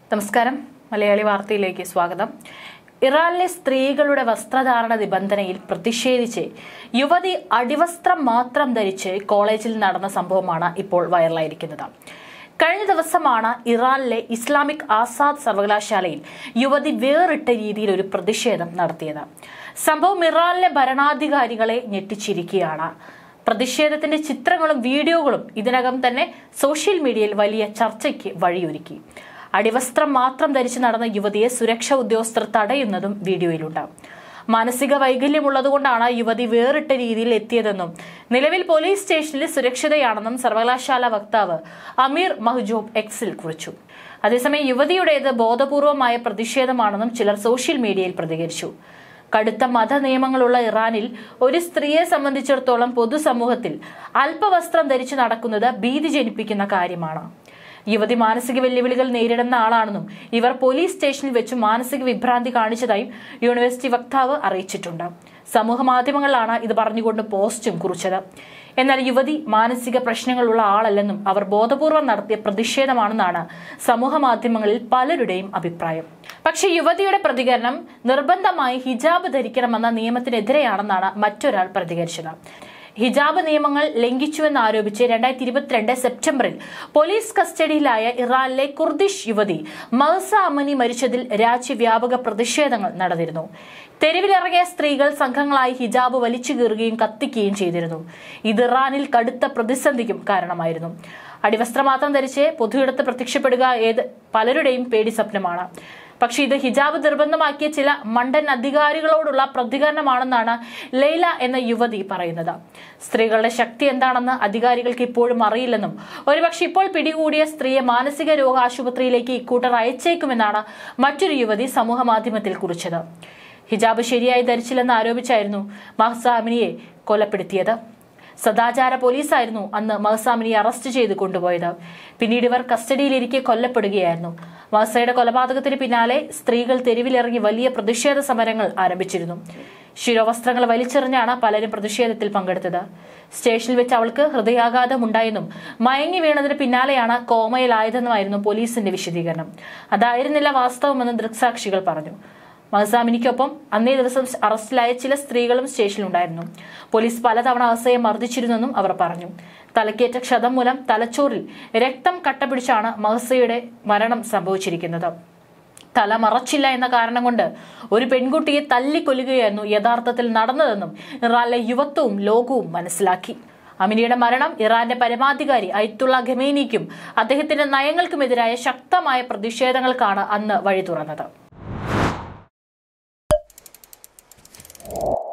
നമസ്കാരം മലയാളി വാർത്തയിലേക്ക് സ്വാഗതം ഇറാനിലെ സ്ത്രീകളുടെ വസ്ത്രധാരണ നിബന്ധനയിൽ പ്രതിഷേധിച്ച് യുവതി അടിവസ്ത്രം മാത്രം ധരിച്ച് കോളേജിൽ നടന്ന സംഭവമാണ് ഇപ്പോൾ വൈറലായിരിക്കുന്നത് കഴിഞ്ഞ ദിവസമാണ് ഇറാനിലെ ഇസ്ലാമിക് ആസാദ് സർവകലാശാലയിൽ യുവതി വേറിട്ട രീതിയിൽ ഒരു പ്രതിഷേധം നടത്തിയത് സംഭവം ഇറാനിലെ ഭരണാധികാരികളെ ഞെട്ടിച്ചിരിക്കുകയാണ് പ്രതിഷേധത്തിന്റെ ചിത്രങ്ങളും വീഡിയോകളും ഇതിനകം തന്നെ സോഷ്യൽ മീഡിയയിൽ വലിയ ചർച്ചയ്ക്ക് വഴിയൊരുക്കി അടിവസ്ത്രം മാത്രം ധരിച്ച് നടന്ന യുവതിയെ സുരക്ഷാ ഉദ്യോഗസ്ഥർ തടയുന്നതും വീഡിയോയിലുണ്ട് മാനസിക വൈകല്യമുള്ളതുകൊണ്ടാണ് യുവതി വേറിട്ട രീതിയിൽ എത്തിയതെന്നും നിലവിൽ പോലീസ് സ്റ്റേഷനിൽ സുരക്ഷിതയാണെന്നും സർവകലാശാല വക്താവ് അമീർ മഹ്ജൂബ് എക്സിൽ കുറിച്ചു അതേസമയം യുവതിയുടേത് ബോധപൂർവമായ പ്രതിഷേധമാണെന്നും ചിലർ സോഷ്യൽ മീഡിയയിൽ പ്രതികരിച്ചു കടുത്ത മത നിയമങ്ങളുള്ള ഇറാനിൽ ഒരു സ്ത്രീയെ സംബന്ധിച്ചിടത്തോളം പൊതുസമൂഹത്തിൽ അല്പവസ്ത്രം ധരിച്ചു നടക്കുന്നത് ഭീതി ജനിപ്പിക്കുന്ന കാര്യമാണ് യുവതി മാനസിക വെല്ലുവിളികൾ നേരിടുന്ന ആളാണെന്നും ഇവർ പോലീസ് സ്റ്റേഷനിൽ വെച്ച് മാനസിക വിഭ്രാന്തി കാണിച്ചതായും യൂണിവേഴ്സിറ്റി വക്താവ് അറിയിച്ചിട്ടുണ്ട് സമൂഹ മാധ്യമങ്ങളിലാണ് ഇത് പറഞ്ഞുകൊണ്ട് പോസ്റ്റും കുറിച്ചത് എന്നാൽ യുവതി മാനസിക പ്രശ്നങ്ങളുള്ള ആളല്ലെന്നും അവർ ബോധപൂർവം നടത്തിയ പ്രതിഷേധമാണെന്നാണ് സമൂഹ മാധ്യമങ്ങളിൽ പലരുടെയും അഭിപ്രായം പക്ഷേ യുവതിയുടെ പ്രതികരണം നിർബന്ധമായി ഹിജാബ് ധരിക്കണമെന്ന നിയമത്തിനെതിരെയാണെന്നാണ് മറ്റൊരാൾ പ്രതികരിച്ചത് ഹിജാബ് നിയമങ്ങൾ ലംഘിച്ചുവെന്ന് ആരോപിച്ച് രണ്ടായിരത്തി ഇരുപത്തിരണ്ട് സെപ്റ്റംബറിൽ പോലീസ് കസ്റ്റഡിയിലായ ഇറാനിലെ കുർദിഷ് യുവതി മഹസ അമനി മരിച്ചതിൽ രാജ്യവ്യാപക പ്രതിഷേധങ്ങൾ നടന്നിരുന്നു തെരുവിലിറങ്ങിയ സ്ത്രീകൾ സംഘങ്ങളായി ഹിജാബ് വലിച്ചു കീറുകയും കത്തിക്കുകയും ചെയ്തിരുന്നു ഇത് ഇറാനിൽ കടുത്ത പ്രതിസന്ധിക്കും കാരണമായിരുന്നു അടിവസ്ത്രം മാത്രം ധരിച്ച് പൊതുയിടത്ത് പ്രത്യക്ഷപ്പെടുക ഏത് പലരുടെയും പേടി സ്വപ്നമാണ് പക്ഷെ ഇത് ഹിജാബ് നിർബന്ധമാക്കിയ ചില മണ്ടൻ അധികാരികളോടുള്ള പ്രതികരണമാണെന്നാണ് ലൈല എന്ന യുവതി പറയുന്നത് സ്ത്രീകളുടെ ശക്തി എന്താണെന്ന് അധികാരികൾക്ക് ഇപ്പോഴും അറിയില്ലെന്നും ഒരുപക്ഷെ ഇപ്പോൾ പിടികൂടിയ സ്ത്രീയെ മാനസിക രോഗ ആശുപത്രിയിലേക്ക് ഇക്കൂട്ടർ അയച്ചേക്കുമെന്നാണ് മറ്റൊരു യുവതി സമൂഹ മാധ്യമത്തിൽ കുറിച്ചത് ഹിജാബ് ശരിയായി ധരിച്ചില്ലെന്ന് ആരോപിച്ചായിരുന്നു മഹ്സാമിനിയെ കൊലപ്പെടുത്തിയത് സദാചാര പോലീസായിരുന്നു അന്ന് മഹസാമിനെ അറസ്റ്റ് ചെയ്ത് കൊണ്ടുപോയത് പിന്നീട് ഇവർ കസ്റ്റഡിയിലിരിക്കെ കൊല്ലപ്പെടുകയായിരുന്നു മഹസയുടെ കൊലപാതകത്തിന് പിന്നാലെ സ്ത്രീകൾ തെരുവിലിറങ്ങി വലിയ പ്രതിഷേധ സമരങ്ങൾ ആരംഭിച്ചിരുന്നു ശിരോവസ്ത്രങ്ങൾ വലിച്ചെറിഞ്ഞാണ് പലരും പ്രതിഷേധത്തിൽ പങ്കെടുത്തത് സ്റ്റേഷനിൽ വെച്ച് അവൾക്ക് ഹൃദയാഘാതം ഉണ്ടായെന്നും മയങ്ങി വീണതിന് പിന്നാലെയാണ് കോമയിലായതെന്നുമായിരുന്നു പോലീസിന്റെ വിശദീകരണം അതായിരുന്നില്ല വാസ്തവമെന്ന് ദൃക്സാക്ഷികൾ പറഞ്ഞു മഹസാമിനിക്കൊപ്പം അന്നേ ദിവസം അറസ്റ്റിലായ ചില സ്ത്രീകളും സ്റ്റേഷനിലുണ്ടായിരുന്നു പോലീസ് പലതവണ അവസയെ മർദ്ദിച്ചിരുന്നെന്നും അവർ പറഞ്ഞു തലക്കേറ്റ ക്ഷതം മൂലം തലച്ചോറിൽ രക്തം കട്ടപിടിച്ചാണ് മഹസയുടെ മരണം സംഭവിച്ചിരിക്കുന്നത് തല മറച്ചില്ല എന്ന കാരണം കൊണ്ട് ഒരു പെൺകുട്ടിയെ തല്ലിക്കൊല്ലുകയായിരുന്നു യഥാർത്ഥത്തിൽ നടന്നതെന്നും ഇറാനിലെ യുവത്വവും ലോകവും മനസ്സിലാക്കി അമിനിയുടെ മരണം ഇറാന്റെ പരമാധികാരി അയത്തുള്ള ഖമേനിക്കും അദ്ദേഹത്തിന്റെ നയങ്ങൾക്കുമെതിരായ ശക്തമായ പ്രതിഷേധങ്ങൾക്കാണ് അന്ന് വഴി തുറന്നത്